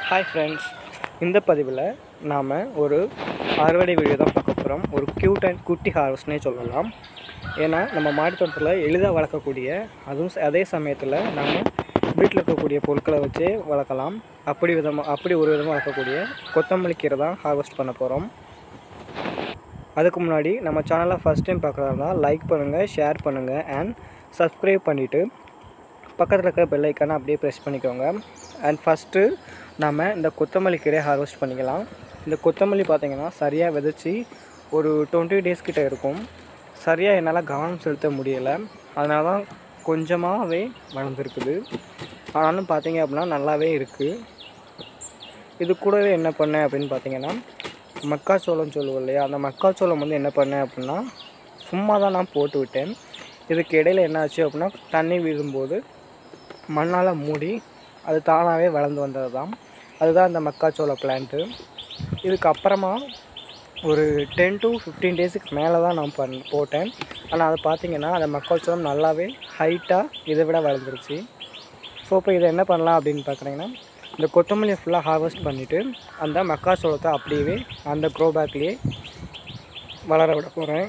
hi friends இந்த பதிவில் நாம் ஒரு அறுவடை வீடியோ தான் பார்க்க போகிறோம் ஒரு க்யூட் அண்ட் குட்டி ஹார்வெஸ்ட்னே சொல்லலாம் ஏன்னா நம்ம மாடி தோட்டத்தில் எளிதாக வளர்க்கக்கூடிய அதுவும் ச- அதே சமயத்தில் நாம் வீட்டில் இருக்கக்கூடிய பொருட்களை வச்சே வளர்க்கலாம் அப்படி விதமாக அப்படி ஒரு விதமாக வளர்க்கக்கூடிய கொத்தமல்லி கீரை தான் ஹார்வெஸ்ட் பண்ண போகிறோம் அதுக்கு முன்னாடி நம்ம சேனலை ஃபஸ்ட் டைம் பார்க்குறதா இருந்தால் லைக் பண்ணுங்கள் ஷேர் பண்ணுங்கள் அண்ட் சப்ஸ்கிரைப் பண்ணிவிட்டு பக்கத்தில் இருக்கிற பெல் ஐக்கானை அப்படியே ப்ரெஸ் பண்ணிக்கோங்க அண்ட் ஃபஸ்ட்டு நாம் இந்த கொத்தமல்லி கீரையை ஹார்வெஸ்ட் பண்ணிக்கலாம் இந்த கொத்தமல்லி பார்த்தீங்கன்னா சரியாக விதைச்சி ஒரு டுவெண்ட்டி டேஸ் கிட்ட இருக்கும் சரியாக என்னால் கவனம் செலுத்த முடியலை அதனால தான் கொஞ்சமாகவே வளர்ந்துருக்குது ஆனாலும் பார்த்தீங்க அப்படின்னா நல்லாவே இருக்குது இது கூடவே என்ன பண்ணேன் அப்படின்னு பார்த்தீங்கன்னா மக்காச்சோளம் சொல்லுவோம் இல்லையா அந்த மக்காச்சோளம் வந்து என்ன பண்ணேன் அப்படின்னா சும்மா தான் நான் போட்டு விட்டேன் இதுக்கு இடையில என்ன ஆச்சு அப்படின்னா தண்ணி விழும்போது மண்ணால் மூடி அது தானாகவே வளர்ந்து வந்தது தான் அதுதான் இந்த மக்காச்சோள பிளான்ட்டு இதுக்கு அப்புறமா ஒரு டென் டு ஃபிஃப்டீன் டேஸுக்கு மேலே தான் நான் பண் போட்டேன் ஆனால் அதை பார்த்தீங்கன்னா அந்த மக்காச்சோளம் நல்லாவே ஹைட்டாக இதை விட வளர்ந்துருச்சு ஸோ இப்போ இதை என்ன பண்ணலாம் அப்படின்னு பார்க்குறீங்கன்னா இந்த கொத்தமல்லியை ஃபுல்லாக ஹார்வெஸ்ட் பண்ணிவிட்டு அந்த மக்காச்சோளத்தை அப்படியே அந்த க்ரோ பேக்லேயே வளர விட போகிறேன்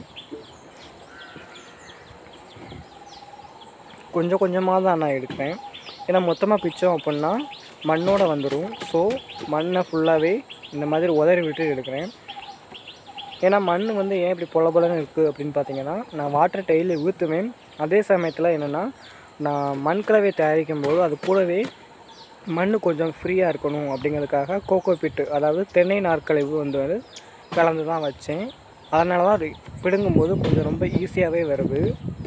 கொஞ்சம் கொஞ்சமாக தான் நான் எடுக்கிறேன் ஏன்னா மொத்தமாக பிச்சோம் அப்படின்னா மண்ணோட வந்துடும் ஸோ மண்ணை ஃபுல்லாகவே இந்த மாதிரி உதறி விட்டு எடுக்கிறேன் ஏன்னா மண் வந்து ஏன் இப்படி பொல பொலன்னு இருக்குது அப்படின்னு பார்த்தீங்கன்னா நான் வாட்டர் டெய்லி ஊற்றுவேன் அதே சமயத்தில் என்னென்னா நான் மண் கலவை தயாரிக்கும் போது அது கூடவே மண் கொஞ்சம் ஃப்ரீயாக இருக்கணும் அப்படிங்கிறதுக்காக கோகோ பிட்டு அதாவது தென்னை நாற்கழிவு வந்து வந்து கலந்து தான் வச்சேன் அதனால தான் அது பிடுங்கும்போது கொஞ்சம் ரொம்ப ஈஸியாகவே வருது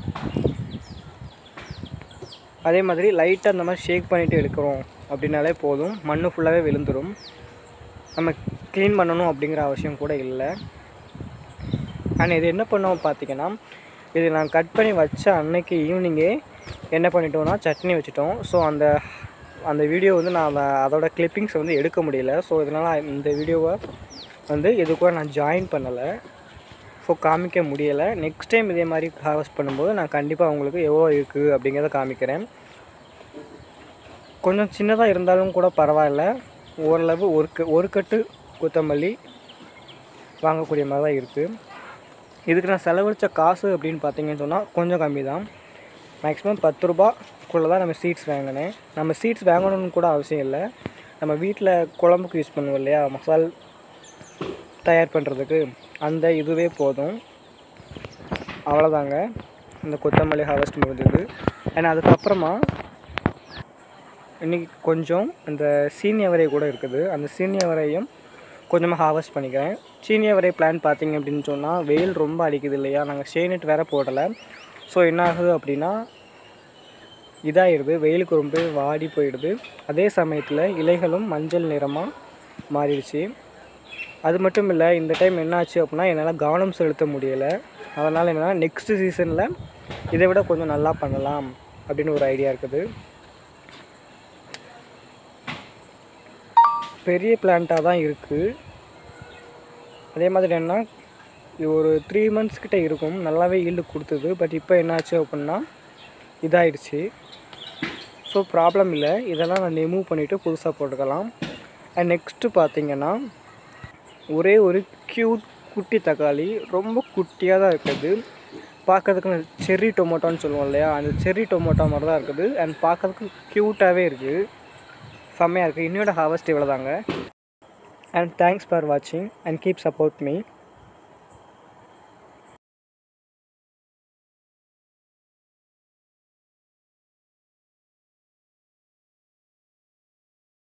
அதே மாதிரி லைட்டாக அந்த மாதிரி ஷேக் பண்ணிவிட்டு எடுக்கிறோம் அப்படின்னாலே போதும் மண் ஃபுல்லாகவே விழுந்துடும் நம்ம க்ளீன் பண்ணணும் அப்படிங்கிற அவசியம் கூட இல்லை அண்ட் இது என்ன பண்ணோம் பார்த்தீங்கன்னா இது நான் கட் பண்ணி வச்ச அன்னைக்கு ஈவினிங்கே என்ன பண்ணிட்டோம்னா சட்னி வச்சுட்டோம் ஸோ அந்த அந்த வீடியோ வந்து நான் அதை- அதோட கிளிப்பிங்ஸ் வந்து எடுக்க முடியல ஸோ இதனால் இந்த வீடியோவை வந்து இது கூட நான் ஜாயின் பண்ணலை ஸோ காமிக்க முடியலை நெக்ஸ்ட் டைம் இதே மாதிரி ஹார்வெஸ்ட் பண்ணும்போது நான் கண்டிப்பாக உங்களுக்கு எவ்வளோ இருக்குது அப்படிங்கிறத காமிக்கிறேன் கொஞ்சம் சின்னதாக இருந்தாலும் கூட பரவாயில்ல ஓரளவு ஒரு க ஒரு கட்டு கொத்தமல்லி வாங்கக்கூடிய மாதிரி தான் இருக்குது இதுக்கு நான் செலவழித்த காசு அப்படின்னு பார்த்தீங்கன்னு சொன்னால் கொஞ்சம் கம்மி தான் மேக்ஸிமம் பத்து ரூபாக்குள்ளே தான் நம்ம சீட்ஸ் வாங்கினேன் நம்ம சீட்ஸ் வாங்கணும்னு கூட அவசியம் இல்லை நம்ம வீட்டில் குழம்புக்கு யூஸ் பண்ணுவோம் இல்லையா மசால் தயார் பண்ணுறதுக்கு அந்த இதுவே போதும் அவ்வளோதாங்க இந்த கொத்தமல்லி ஹார்வெஸ்ட் முடிஞ்சது அண்ட் அதுக்கப்புறமா இன்றைக்கி கொஞ்சம் இந்த சீனியவரை கூட இருக்குது அந்த சீனியவரையும் கொஞ்சமாக ஹார்வெஸ்ட் பண்ணிக்கிறேன் சீனியவரை பிளான் பார்த்தீங்க அப்படின்னு சொன்னால் வெயில் ரொம்ப அடிக்குது இல்லையா நாங்கள் ஷேனட் வேறு போடலை ஸோ என்ன ஆகுது அப்படின்னா இதாகிடுது வெயிலுக்கு ரொம்ப வாடி போயிடுது அதே சமயத்தில் இலைகளும் மஞ்சள் நிறமாக மாறிடுச்சு அது மட்டும் இல்லை இந்த டைம் என்னாச்சு அப்படின்னா என்னால் கவனம் செலுத்த முடியலை அதனால் என்னென்னா நெக்ஸ்ட் சீசனில் இதை விட கொஞ்சம் நல்லா பண்ணலாம் அப்படின்னு ஒரு ஐடியா இருக்குது பெரிய பிளான்ட்டாக தான் இருக்குது அதே மாதிரி என்ன இது ஒரு த்ரீ மந்த்ஸ் கிட்ட இருக்கும் நல்லாவே ஈல்டு கொடுத்தது பட் இப்போ என்னாச்சு அப்படின்னா இதாயிடுச்சு ஸோ ப்ராப்ளம் இல்லை இதெல்லாம் நான் ரிமூவ் பண்ணிவிட்டு புதுசாக போட்டுக்கலாம் அண்ட் நெக்ஸ்ட்டு பார்த்தீங்கன்னா ஒரே ஒரு க்யூட் குட்டி தக்காளி ரொம்ப குட்டியாக தான் இருக்குது பார்க்கறதுக்கு செர்ரி டொமேட்டோன்னு சொல்லுவோம் இல்லையா அந்த செர்ரி டொமேட்டோ மாதிரி தான் இருக்குது அண்ட் பார்க்கறதுக்கு க்யூட்டாகவே இருக்குது செம்மையாக இருக்குது இன்னையோட ஹார்வெஸ்ட் இவ்வளோ தாங்க அண்ட் தேங்க்ஸ் ஃபார் வாட்சிங் அண்ட் கீப் சப்போர்ட் மீ